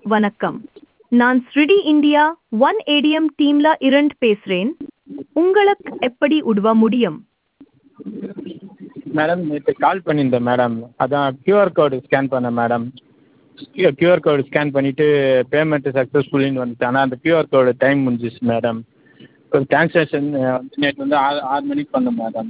வணக்கம் நான் ஸ்ரிடி India one ATM டீம்ல இருந்து பேசுறேன் உங்களுக்கு எப்படி உதவ முடியும் மேடம் நேற்று கால் பண்ணியிருந்தேன் மேடம் அதான் கியூஆர் கோடு ஸ்கேன் பண்ணேன் மேடம் கியூஆர் கோடு ஸ்கேன் பண்ணிவிட்டு பேமெண்ட்டு சக்ஸஸ்ஃபுல்லின்னு வந்துச்சு ஆனால் அந்த கியூஆர் கோடு டைம் முடிஞ்சிச்சு மேடம் இப்போ ட்ரான்ஸாக்ஷன் நேற்று வந்து ஆறு ஆறு மணிக்கு பண்ணேன் மேடம்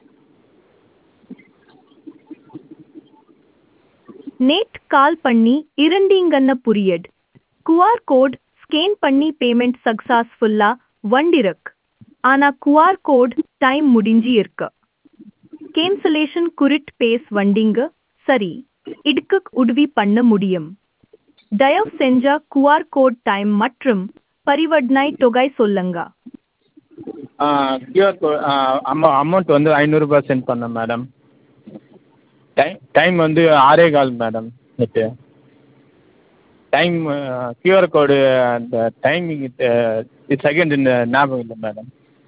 நேட் கால் பண்ணி இருந்தீங்கன்னு புரியட் குஆர் கோட் ஸ்கேன் பண்ணி பேமெண்ட் சக்சஸ்ஃபுல்லா வண்டிருக் ஆனா குஆர் கோட் டைம் முடிஞ்சி இருக்கு கேன்சலேஷன் குறிட் பேஸ் வண்டிங்க சரி இதுக்கு உதவி பண்ண முடியும் தயவு செஞ்சா குஆர் கோட் டைம் மற்றும் பரிவர்த்தனை தொகை சொல்லுங்க கியூஆர் கோட் அமௌ அமௌண்ட் வந்து ஐநூறுரூபா சென்ட் பண்ணேன் மேடம் டைம் டைம் வந்து ஆறே கால் மேடம் நேற்று டைம் கியூஆர் கோடு அந்த டைமிங் செகண்ட் ஞாபகம் இல்லை மேடம்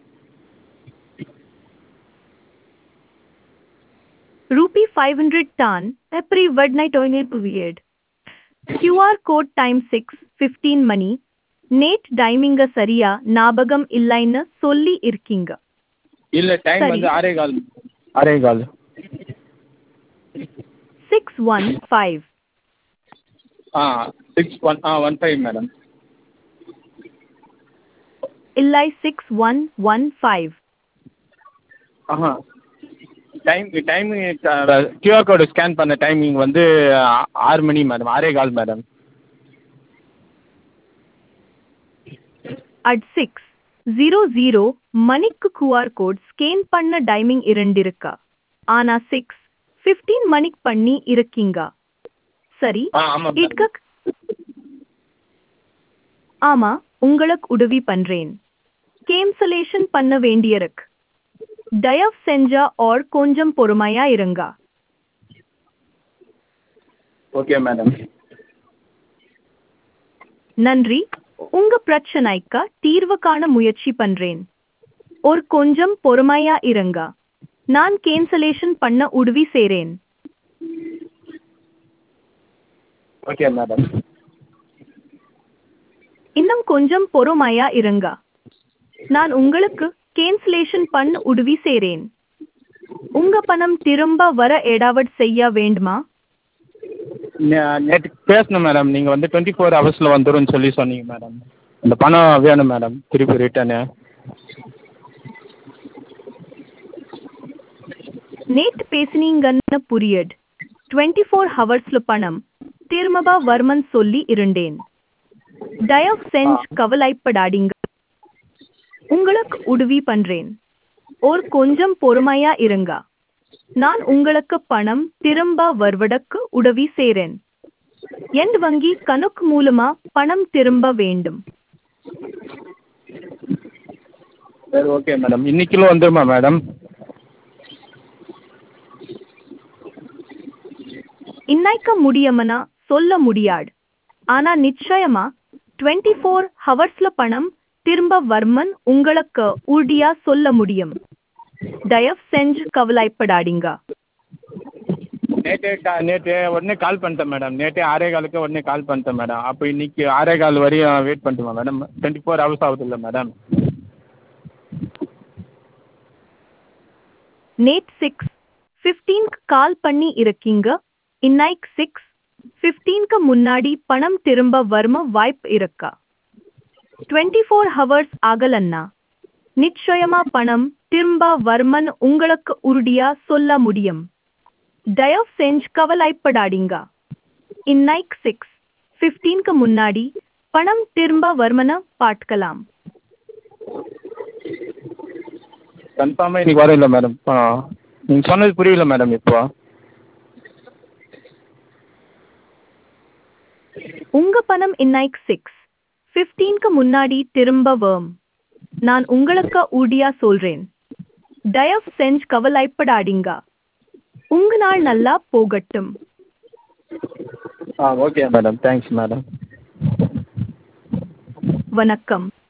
ரூபி ஃபைவ் ஹண்ட்ரட் டான் எப்ரி வட்னை டொயினே புவியட் QR code time six fifteen மணி நேட் டைமிங்க சரியா ஞாபகம் இல்லைன்னு சொல்லி இருக்கீங்க இல்லை டைம் சரி. வந்து ஆறே கால் ஆறே கால் சிக்ஸ் ஒன் ஃபைவ் ஆ சிக்ஸ் ஒன் ஆ ஒன் ஃபைவ் மேடம் இல்லை சிக்ஸ் ஒன் ஒன் ஃபைவ் ஆஹா time timing QR code scan பண்ண டைமிங் வந்து ஆ- ஆறு மணி மேடம் ஆறே கால் madam at six zero zero மணிக்கு QR கோட் ஸ்கேன் பண்ண டைமிங் இருந்திருக்கா ஆனா சிக்ஸ் ஃபிஃப்டீன் மணிக்கு பண்ணி இருக்கீங்க சரி ஆ ஆமாம் மேடம் இதுக்கு ஆமா உங்களுக்கு உதவி பண்றேன் கேன்சலேஷன் பண்ண வேண்டியிருக்கு தயவு செஞ்சா ஆர் கொஞ்சம் பொறுமையா இருங்க ஓகே மேடம் நன்றி உங்க பிரச்சனைக்கு தீர்வு காண முயற்சி பண்றேன் ஒரு கொஞ்சம் பொறுமையா இருங்க நான் கேன்சலேஷன் பண்ண உதவி செய்றேன் ஓகே மேடம் இன்னும் கொஞ்சம் பொறுமையா இருங்க நான் உங்களுக்கு கேன்சலேஷன் பண்ண உதவி செய்றேன் உங்க பணம் திரும்ப வர ஏதாவது செய்ய வேண்டுமா நே- நேற்று பேசணும் மேடம் நீங்கள் வந்து டுவெண்ட்டி ஃபோர் ஹவர்ஸில் வந்துரும்னு சொல்லி சொன்னீங்க மேடம் அந்த பணம் வேணும் மேடம் திருப்பி ரிட்டர்னு நேத்து பேசினீங்கன்னு புரியட் டுவெண்ட்டி ஃபோர் ஹவர்ஸ்ல பணம் திரும்ப வர்மன் சொல்லி இருந்தேன் தயவு செஞ்சு கவலைப்படாதீங்க உங்களுக்கு உதவி பண்றேன் ஒரு கொஞ்சம் பொறுமையா இருங்க நான் உங்களுக்கு பணம் திரும்ப வருவதற்கு உதவி செய்றேன் என் வங்கி கணக்கு மூலமா பணம் திரும்ப வேண்டும் சரி ஓகே மேடம் இன்னைக்குள்ள வந்துருமா மேடம் இன்னைக்கு முடியுமனா சொல்ல முடியாது ஆனா நிச்சயமா டுவெண்ட்டி ஃபோர் ஹவர்ஸ்ல பணம் திரும்ப வர்மன் உங்களுக்கு உறுதியா சொல்ல முடியும் தயவு செஞ்சு கவலைப்படாதீங்க நேற்று கா நேற்று உடனே கால் பண்ணிட்டேன் மேடம் நேற்று ஆறே காலுக்கு உடனே கால் பண்ணிட்டேன் மேடம் அப்போ இன்னைக்கு ஆறே கால் வரையும் வெயிட் பண்ணட்டுமா மேடம் டுவெண்ட்டி ஃபோர் ஹவர்ஸ் ஆகுதுல்ல மேடம் நேட் சிக்ஸ் ஃபிஃப்டீன்க்கு கால் பண்ணி இருக்கீங்க இன்னைக்கு சிக்ஸ் ஃபிஃப்டீன்க்கு முன்னாடி பணம் திரும்ப வர்ம வாய்ப்பு இருக்கா டுவெண்ட்டி ஃபோர் ஹவர்ஸ் ஆகலன்னா நிச்சயமா பணம் திரும்ப வர்மன் உங்களுக்கு உறுதியா சொல்ல முடியும் தயவு செஞ்சு கவலைப்படாதீங்க இன்னைக்கு சிக்ஸ் ஃபிஃப்டீன்க்கு முன்னாடி பணம் திரும்ப வர்மன பார்க்கலாம் கன்ஃபார்மாக இன்னைக்கு வரும் இல்லை மேடம் ஆ நீங்கள் சொன்னது புரியல மேடம் இப்போ உங்க பணம் இன்னைக்கு சிக்ஸ் ஃபிஃப்டீன்க்கு முன்னாடி திரும்ப வரும் நான் உங்களுக்கு உறுதியா சொல்றேன் தயவு செஞ்சு கவலைப்படாதீங்க உங்க நாள் நல்லா போகட்டும் ஆ ஓகே மேடம் தேங்க்ஸ் மேடம் வணக்கம்